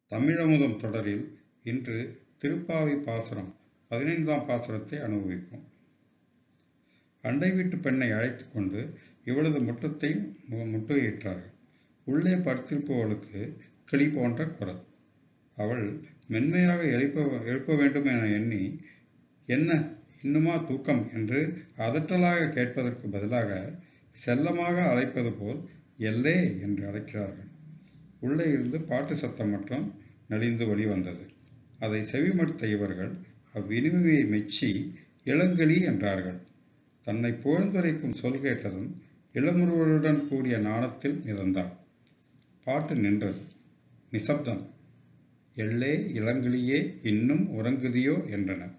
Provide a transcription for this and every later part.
தமிழமுதம் தொடரில் இன்று திருப்பாவை பாசுரம் பதினைந்தாம் பாசுரத்தை அனுபவிப்போம் அண்டை வீட்டு பெண்ணை அழைத்துக் கொண்டு இவளது முற்றத்தை மு- முற்றுகையிட்டார்கள் உள்ளே படுத்திருப்பவளுக்கு கிளி போன்ற குரல் அவள் மென்மையாக எழுப்ப எழுப்ப வேண்டும் என எண்ணி என்ன இன்னுமா தூக்கம் என்று அதட்டலாக கேட்பதற்கு பதிலாக செல்லமாக அழைப்பது போல் எல்லே என்று அழைக்கிறார்கள் உள்ளே இருந்து பாட்டு சத்தம் மட்டும் நலிந்து வெளிவந்தது அதை செவிமடுத்த இவர்கள் அவ்வினிமையை மெச்சி இளங்கிளி என்றார்கள் தன்னை புகழ்ந்துரைக்கும் சொல் கேட்டதும் இளமுருவருடன் கூடிய நாணத்தில் மிதந்தாள் பாட்டு நின்றது நிசப்தம் எல்லே இளங்கிளியே இன்னும் உறங்குதியோ என்றனர்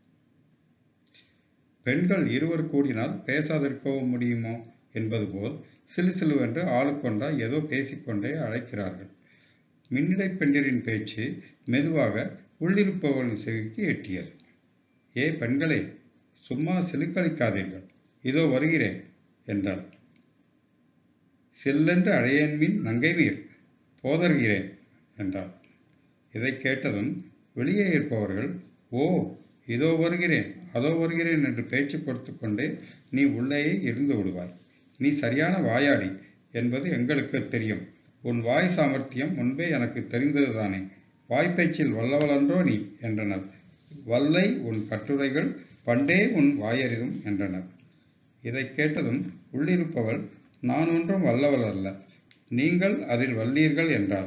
பெண்கள் இருவர் கூடினால் பேசாதிருக்கவும் முடியுமோ என்பது போல் சிலு சிலுவென்று ஆளுக்கொண்டா ஏதோ பேசிக்கொண்டே அழைக்கிறார்கள் மின்னிடை பெண்டிரின் பேச்சு மெதுவாக உள்ளிருப்பவர்களின் செவிக்கு எட்டியது ஏ பெண்களே சும்மா சிலுக்களிக்காதீர்கள் இதோ வருகிறேன் என்றாள் செல்லென்று அழையன்மின் நங்கைமீர் போதர்கிறேன் என்றாள் இதை கேட்டதும் வெளியே இருப்பவர்கள் ஓ இதோ வருகிறேன் அதோ வருகிறேன் என்று பேச்சு கொடுத்து கொண்டே நீ உள்ளேயே இருந்து விடுவாய் நீ சரியான வாயாடி என்பது எங்களுக்கு தெரியும் உன் வாய் சாமர்த்தியம் முன்பே எனக்கு தெரிந்ததுதானே வாய்ப்பேச்சில் வல்லவளன்றோ நீ என்றனர் வல்லை உன் கட்டுரைகள் பண்டே உன் வாயறிதும் என்றனர் இதை கேட்டதும் உள்ளிருப்பவள் நான் ஒன்றும் வல்லவள் அல்ல நீங்கள் அதில் வல்லீர்கள் என்றார்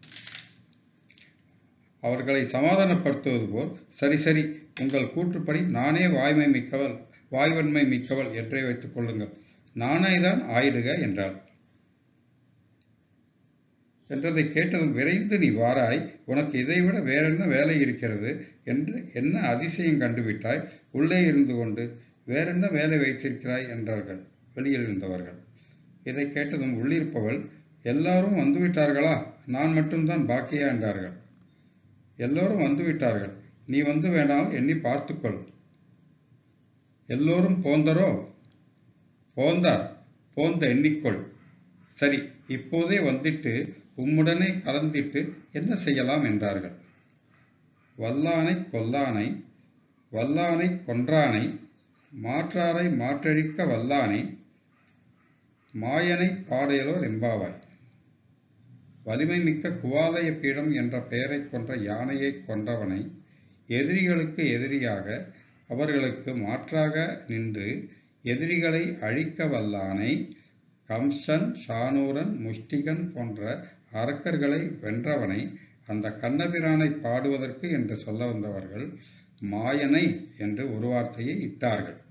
அவர்களை சமாதானப்படுத்துவது போல் சரி சரி உங்கள் கூற்றுப்படி நானே வாய்மை மிக்கவள் வாய்வன்மை மிக்கவள் என்றே வைத்துக் கொள்ளுங்கள் நானே தான் ஆயிடுக என்றாள் என்றதை கேட்டதும் விரைந்து நீ வாராய் உனக்கு இதைவிட வேறென்ன வேலை இருக்கிறது என்று என்ன அதிசயம் கண்டுவிட்டாய் உள்ளே இருந்து கொண்டு வேறென்ன வேலை வைத்திருக்கிறாய் என்றார்கள் வெளியில் இருந்தவர்கள் இதை கேட்டதும் உள்ளிருப்பவள் எல்லாரும் வந்துவிட்டார்களா நான் மட்டும்தான் பாக்கியா என்றார்கள் எல்லோரும் வந்துவிட்டார்கள் நீ வந்து வேணால் எண்ணி பார்த்துக்கொள் எல்லோரும் போந்தரோ போந்தார் போந்த எண்ணிக்கொள் சரி இப்போதே வந்துட்டு உம்முடனே கலந்திட்டு என்ன செய்யலாம் என்றார்கள் வல்லானை கொல்லானை வல்லானை கொன்றானை மாற்றாரை மாற்றழிக்க வல்லானை மாயனை பாடையலோர் எம்பாவாய் வலிமை மிக்க குவாலய பீடம் என்ற பெயரைக் கொன்ற யானையை கொன்றவனை எதிரிகளுக்கு எதிரியாக அவர்களுக்கு மாற்றாக நின்று எதிரிகளை அழிக்க வல்லானை கம்சன் ஷானூரன் முஷ்டிகன் போன்ற அரக்கர்களை வென்றவனை அந்த கண்ணபிரானை பாடுவதற்கு என்று சொல்ல வந்தவர்கள் மாயனை என்று ஒரு வார்த்தையை இட்டார்கள்